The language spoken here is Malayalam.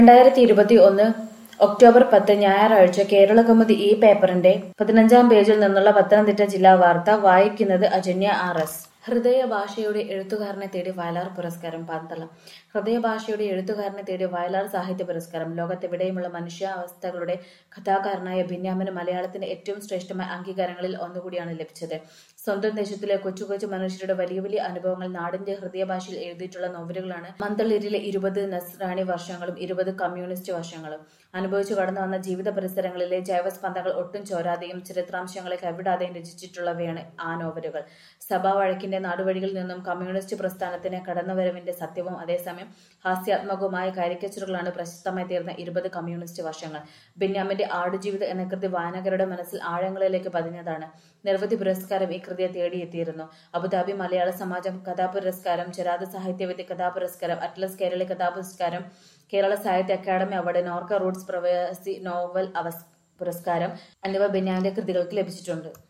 രണ്ടായിരത്തി ഇരുപത്തി ഒന്ന് ഒക്ടോബർ പത്ത് ഞായറാഴ്ച കേരളകൗമുദി ഈ പേപ്പറിന്റെ പതിനഞ്ചാം പേജിൽ നിന്നുള്ള പത്തനംതിട്ട ജില്ലാ വാർത്ത വായിക്കുന്നത് അജന്യ ആർ എസ് ഹൃദയഭാഷയുടെ എഴുത്തുകാരനെ തേടി വയലാർ പുരസ്കാരം പന്തളം ഹൃദയഭാഷയുടെ എഴുത്തുകാരനെ തേടി വയലാർ സാഹിത്യ പുരസ്കാരം ലോകത്തെവിടെയുമുള്ള മനുഷ്യാവസ്ഥകളുടെ കഥാകാരനായ ബിന്യാമിന് മലയാളത്തിന്റെ ഏറ്റവും ശ്രേഷ്ഠമായ അംഗീകാരങ്ങളിൽ ഒന്നുകൂടിയാണ് ലഭിച്ചത് സ്വന്തം ദേശത്തിലെ കൊച്ചു കൊച്ചു മനുഷ്യരുടെ വലിയ വലിയ അനുഭവങ്ങൾ നാടിന്റെ ഹൃദയഭാഷയിൽ എഴുതിയിട്ടുള്ള നോവലുകളാണ് മന്തളിരിലെ ഇരുപത് നസ്രാണി വർഷങ്ങളും ഇരുപത് കമ്മ്യൂണിസ്റ്റ് വർഷങ്ങളും അനുഭവിച്ചു കടന്നു വന്ന ജീവിത പരിസരങ്ങളിലെ ജൈവസ്പന്ദങ്ങൾ ഒട്ടും ചോരാതെയും ചരിത്രാംശങ്ങളെ കൈവിടാതെയും രചിച്ചിട്ടുള്ളവയാണ് ആ നോവലുകൾ സഭാ വഴക്കിന്റെ നാടുവഴികളിൽ നിന്നും കമ്മ്യൂണിസ്റ്റ് പ്രസ്ഥാനത്തിന് കടന്നുവരവിന്റെ സത്യവും അതേസമയം ഹാസ്യാത്മകവുമായ കാരിക്കച്ചറുകളാണ് പ്രശസ്തമായി തീർന്ന ഇരുപത് കമ്മ്യൂണിസ്റ്റ് വർഷങ്ങൾ ബെന്യാമിന്റെ ആടുജീവിതം എന്ന കൃതി വായനകരുടെ മനസ്സിൽ ആഴങ്ങളിലേക്ക് പതിഞ്ഞതാണ് നിരവധി പുരസ്കാരം ഈ കൃതിയെ തേടിയെത്തിയിരുന്നു അബുദാബി മലയാള സമാജം കഥാപുരസ്കാരം ചെറാത് സാഹിത്യവേദി കഥാപുരസ്കാരം അറ്റ്ലസ് കേരള കഥാപുരസ്കാരം Kerala Sahitya Akademi award NORKA Roots Pravasi novel അവസ് പുരസ്കാരം എന്നിവ ബെന്യാമിന്റെ കൃതികൾക്ക് ലഭിച്ചിട്ടുണ്ട്